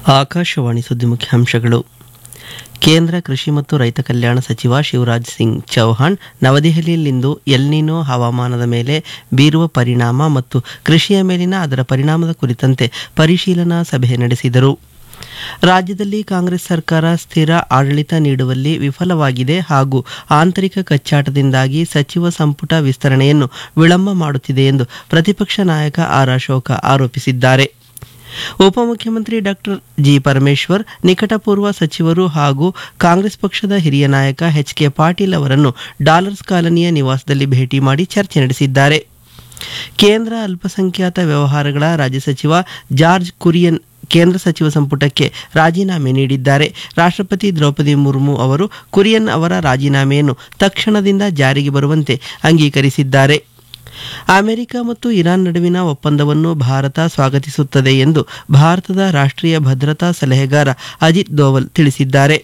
ಆಕಾಶವಾಣಿ ಸುದ್ದಿ ಮುಖ್ಯಾಂಶಗಳು ಕೇಂದ್ರ ಕೃಷಿ ಮತ್ತು ರೈತ ಕಲ್ಯಾಣ ಸಚಿವ ಶಿವರಾಜ್ ಸಿಂಗ್ ಚೌಹಾಣ್ ನವದೆಹಲಿಯಲ್ಲಿಂದು ಎಲ್ನಿನೋ ಹವಾಮಾನದ ಮೇಲೆ ಬೀರುವ ಪರಿಣಾಮ ಮತ್ತು ಕೃಷಿಯ ಮೇಲಿನ ಅದರ ಪರಿಣಾಮದ ಕುರಿತಂತೆ ಪರಿಶೀಲನಾ ಸಭೆ ನಡೆಸಿದರು ರಾಜ್ಯದಲ್ಲಿ ಕಾಂಗ್ರೆಸ್ ಸರ್ಕಾರ ಸ್ಥಿರ ಆಡಳಿತ ನೀಡುವಲ್ಲಿ ವಿಫಲವಾಗಿದೆ ಹಾಗೂ ಆಂತರಿಕ ಕಚ್ಚಾಟದಿಂದಾಗಿ ಸಚಿವ ಸಂಪುಟ ವಿಸ್ತರಣೆಯನ್ನು ವಿಳಂಬ ಮಾಡುತ್ತಿದೆ ಎಂದು ಪ್ರತಿಪಕ್ಷ ನಾಯಕ ಆರ್ ಅಶೋಕ ಆರೋಪಿಸಿದ್ದಾರೆ ಉಪಮುಖ್ಯಮಂತ್ರಿ ಡಾಕ್ಟರ್ ಜಿ ಪರಮೇಶ್ವರ್ ನಿಕಟಪೂರ್ವ ಸಚಿವರು ಹಾಗೂ ಕಾಂಗ್ರೆಸ್ ಪಕ್ಷದ ಹಿರಿಯ ನಾಯಕ ಎಚ್ ಕೆ ಪಾಟೀಲ್ ಅವರನ್ನು ಡಾಲರ್ಸ್ ಕಾಲನಿಯ ನಿವಾಸದಲ್ಲಿ ಭೇಟಿ ಮಾಡಿ ಚರ್ಚೆ ನಡೆಸಿದ್ದಾರೆ ಕೇಂದ್ರ ಅಲ್ಪಸಂಖ್ಯಾತ ವ್ಯವಹಾರಗಳ ರಾಜ್ಯ ಸಚಿವ ಜಾರ್ಜ್ ಕುರಿಯನ್ ಕೇಂದ್ರ ಸಚಿವ ಸಂಪುಟಕ್ಕೆ ರಾಜೀನಾಮೆ ನೀಡಿದ್ದಾರೆ ರಾಷ್ಟ್ರಪತಿ ದ್ರೌಪದಿ ಮುರ್ಮು ಅವರು ಕುರಿಯನ್ ಅವರ ರಾಜೀನಾಮೆಯನ್ನು ತಕ್ಷಣದಿಂದ ಜಾರಿಗೆ ಬರುವಂತೆ ಅಂಗೀಕರಿಸಿದ್ದಾರೆ ಅಮೆರಿಕ ಮತ್ತು ಇರಾನ್ ನಡುವಿನ ಒಪ್ಪಂದವನ್ನು ಭಾರತ ಸ್ವಾಗತಿಸುತ್ತದೆ ಎಂದು ಭಾರತದ ರಾಷ್ಟ್ರೀಯ ಭದ್ರತಾ ಸಲಹೆಗಾರ ಅಜಿತ್ ದೋವಲ್ ತಿಳಿಸಿದ್ದಾರೆ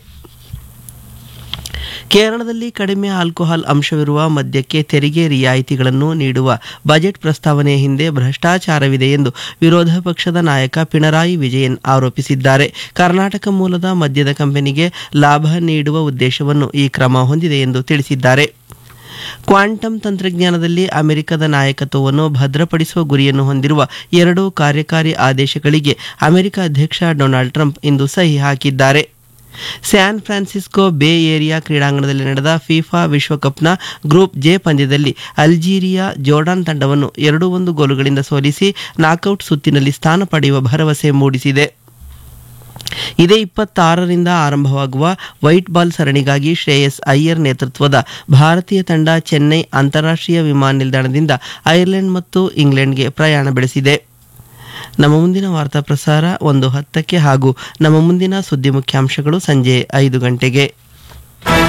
ಕೇರಳದಲ್ಲಿ ಕಡಿಮೆ ಆಲ್ಕೋಹಾಲ್ ಅಂಶವಿರುವ ಮದ್ಯಕ್ಕೆ ತೆರಿಗೆ ರಿಯಾಯಿತಿಗಳನ್ನು ನೀಡುವ ಬಜೆಟ್ ಪ್ರಸ್ತಾವನೆಯ ಹಿಂದೆ ಭ್ರಷ್ಟಾಚಾರವಿದೆ ಎಂದು ವಿರೋಧ ಪಕ್ಷದ ನಾಯಕ ಪಿಣರಾಯಿ ವಿಜಯನ್ ಆರೋಪಿಸಿದ್ದಾರೆ ಕರ್ನಾಟಕ ಮೂಲದ ಮದ್ಯದ ಕಂಪನಿಗೆ ಲಾಭ ನೀಡುವ ಉದ್ದೇಶವನ್ನು ಈ ಕ್ರಮ ಹೊಂದಿದೆ ಎಂದು ತಿಳಿಸಿದ್ದಾರೆ ಕ್ವಾಂಟಮ್ ತಂತ್ರಜ್ಞಾನದಲ್ಲಿ ಅಮೆರಿಕದ ನಾಯಕತ್ವವನ್ನು ಭದ್ರಪಡಿಸುವ ಗುರಿಯನ್ನು ಹೊಂದಿರುವ ಎರಡು ಕಾರ್ಯಕಾರಿ ಆದೇಶಗಳಿಗೆ ಅಮೆರಿಕ ಅಧ್ಯಕ್ಷ ಡೊನಾಲ್ಡ್ ಟ್ರಂಪ್ ಇಂದು ಸಹಿ ಹಾಕಿದ್ದಾರೆ ಸ್ಯಾನ್ ಫ್ರಾನ್ಸಿಸ್ಕೋ ಬೇ ಏರಿಯಾ ಕ್ರೀಡಾಂಗಣದಲ್ಲಿ ನಡೆದ ಫಿಫಾ ವಿಶ್ವಕಪ್ನ ಗ್ರೂಪ್ ಜೆ ಪಂದ್ಯದಲ್ಲಿ ಅಲ್ಜೀರಿಯಾ ಜೋರ್ಡಾನ್ ತಂಡವನ್ನು ಎರಡು ಒಂದು ಗೋಲುಗಳಿಂದ ಸೋಲಿಸಿ ನಾಕೌಟ್ ಸುತ್ತಿನಲ್ಲಿ ಸ್ಥಾನ ಪಡೆಯುವ ಭರವಸೆ ಮೂಡಿಸಿದೆ ಇದೇ ಇಪ್ಪತ್ತಾರರಿಂದ ಆರಂಭವಾಗುವ ವೈಟ್ ಬಾಲ್ ಸರಣಿಗಾಗಿ ಶ್ರೇಯಸ್ ಅಯ್ಯರ್ ನೇತೃತ್ವದ ಭಾರತೀಯ ತಂಡ ಚೆನ್ನೈ ಅಂತಾರಾಷ್ಟ್ರೀಯ ವಿಮಾನ ನಿಲ್ದಾಣದಿಂದ ಐರ್ಲೆಂಡ್ ಮತ್ತು ಇಂಗ್ಲೆಂಡ್ಗೆ ಪ್ರಯಾಣ ಬೆಳೆಸಿದೆ ನಮ್ಮ ಮುಂದಿನ ವಾರ್ತಾ ಪ್ರಸಾರ ಒಂದು ಹತ್ತಕ್ಕೆ ಹಾಗೂ ನಮ್ಮ ಮುಂದಿನ ಸುದ್ದಿ ಮುಖ್ಯಾಂಶಗಳು ಸಂಜೆ ಐದು ಗಂಟೆಗೆ